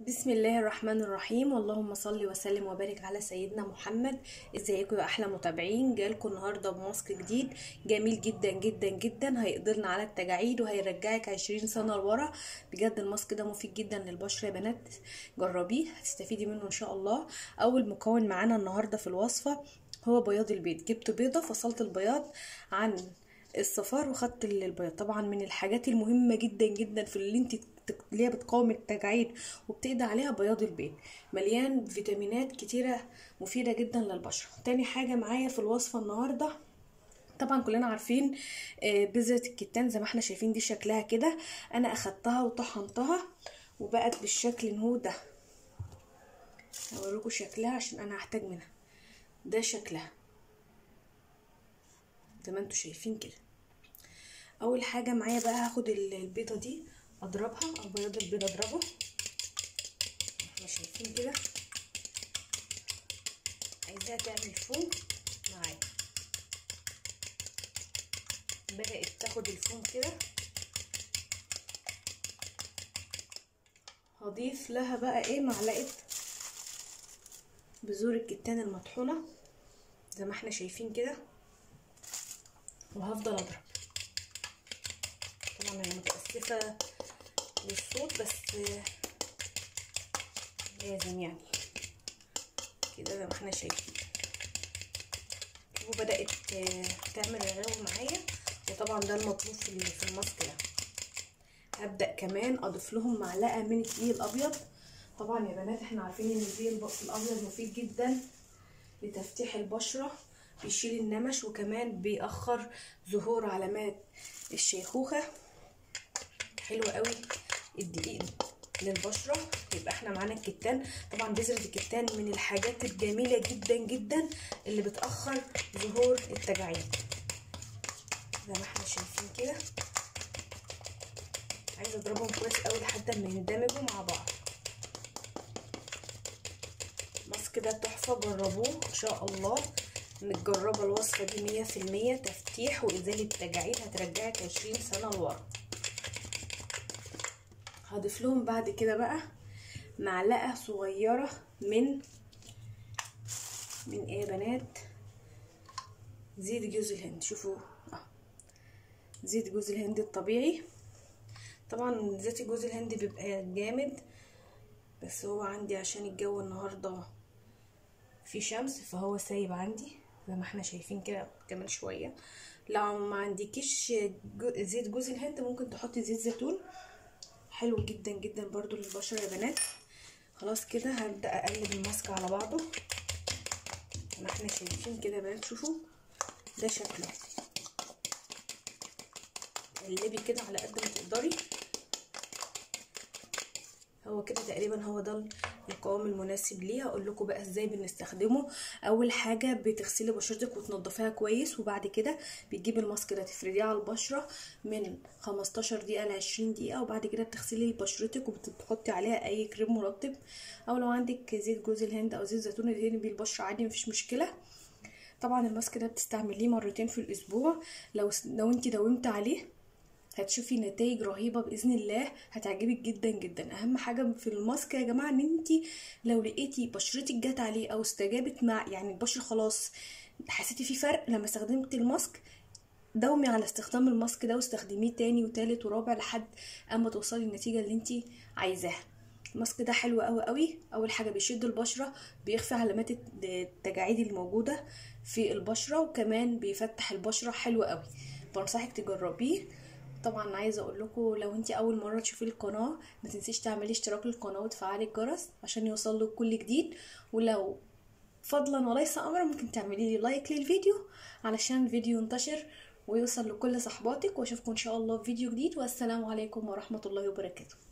بسم الله الرحمن الرحيم اللهم صل وسلم وبارك على سيدنا محمد ازيكم يا احلى متابعين جايلكم النهارده بماسك جديد جميل جدا جدا جدا هيقدرنا على التجاعيد وهيرجعك عشرين سنه لورا بجد الماسك ده مفيد جدا للبشره يا بنات جربيه هتستفيدي منه ان شاء الله اول مكون معانا النهارده في الوصفه هو بياض البيض جبت بيضه فصلت البياض عن الصفار وخدت البياض طبعا من الحاجات المهمه جدا جدا في اللي انت اللي هي بتقاوم التجاعيد وبتقضي عليها بياض البيض مليان فيتامينات كتيره مفيده جدا للبشره تاني حاجه معايا في الوصفه النهارده طبعا كلنا عارفين بذرة الكتان زي ما احنا شايفين دي شكلها كده انا اخدتها وطحنتها وبقت بالشكل اللي ده هوريكم شكلها عشان انا هحتاج منها ده شكلها زي ما انتوا شايفين كده اول حاجه معايا بقى هاخد البيضه دي اضربها او بياض البيضه اضربه احنا شايفين كده عايزاها تعمل فوم معايا بدات تاخد الفوم كده هضيف لها بقى ايه معلقه بذور الكتان المطحونه زي ما احنا شايفين كده وهفضل اضرب طبعا انا متاسفه للصوت بس لازم يعني كده زي ما احنا شايفين وبدات تعمل الغلو معايا وطبعا ده المطلوب في الماسك ده هبدا كمان اضيف لهم معلقه من الدقيق الابيض طبعا يا بنات احنا عارفين ان الدقيق الابيض مفيد جدا لتفتيح البشره بيشيل النمش وكمان بيأخر ظهور علامات الشيخوخة حلو قوي الدقيق للبشرة يبقى احنا معانا الكتان طبعا بذرة الكتان من الحاجات الجميلة جدا جدا اللي بتأخر ظهور التجاعيد زي ما احنا شايفين كده عايزة اضربهم كويس قوي لحد ما يندمجوا مع بعض الماسك ده تحفة جربوه ان شاء الله متجربة الوصفة دي مية في المية تفتيح وإزالة تجاعيد هترجعك عشرين سنة لورا هضيف لهم بعد كده بقى معلقة صغيرة من من ايه يا بنات زيت جوز الهند شوفوا اه زيت جوز الهند الطبيعي طبعا زيت جوز الهند بيبقى جامد بس هو عندي عشان الجو النهارده في شمس فهو سايب عندي زي ما احنا شايفين كده كمان شويه لو ما عندكيش جو زيت جوز الهند ممكن تحطي زيت زيتون حلو جدا جدا برضو للبشره يا بنات خلاص كده هبدا اقلب الماسك على بعضه زي ما احنا شايفين كده يا بنات شوفوا ده شكله قلبي كده على قد ما تقدري هو كده تقريبا هو ده القوام المناسب ليه هقول لكم بقى ازاي بنستخدمه اول حاجه بتغسلي بشرتك وتنضفيها كويس وبعد كده بتجيبي الماسك ده تفرديه على البشره من 15 دقيقه ل 20 دقيقه وبعد كده بتغسلي بشرتك وبتحطي عليها اي كريم مرطب او لو عندك زيت جوز الهند او زيت زيتون ادهني بيه البشره عادي مفيش مشكله طبعا الماسك ده بتستعمليه مرتين في الاسبوع لو لو انت داومت عليه هتشوفي نتائج رهيبه باذن الله هتعجبك جدا جدا اهم حاجه في الماسك يا جماعه ان انت لو لقيتي بشرتك جت عليه او استجابت مع يعني البشره خلاص حسيتي في فرق لما استخدمت الماسك داومي على استخدام الماسك ده واستخدميه تاني وتالت ورابع لحد اما توصلي النتيجه اللي انت عايزاها الماسك ده حلو قوي قوي اول حاجه بيشد البشره بيخفي علامات التجاعيد الموجوده في البشره وكمان بيفتح البشره حلو قوي بنصحك تجربيه طبعا عايزه اقول لكم لو انت اول مره تشوفي القناه ما تنسيش تعملي اشتراك للقناه وتفعلي الجرس عشان يوصل لك كل جديد ولو فضلا وليس امرا ممكن تعملي لي لايك للفيديو علشان الفيديو ينتشر ويوصل لكل صحباتك واشوفكم ان شاء الله في فيديو جديد والسلام عليكم ورحمه الله وبركاته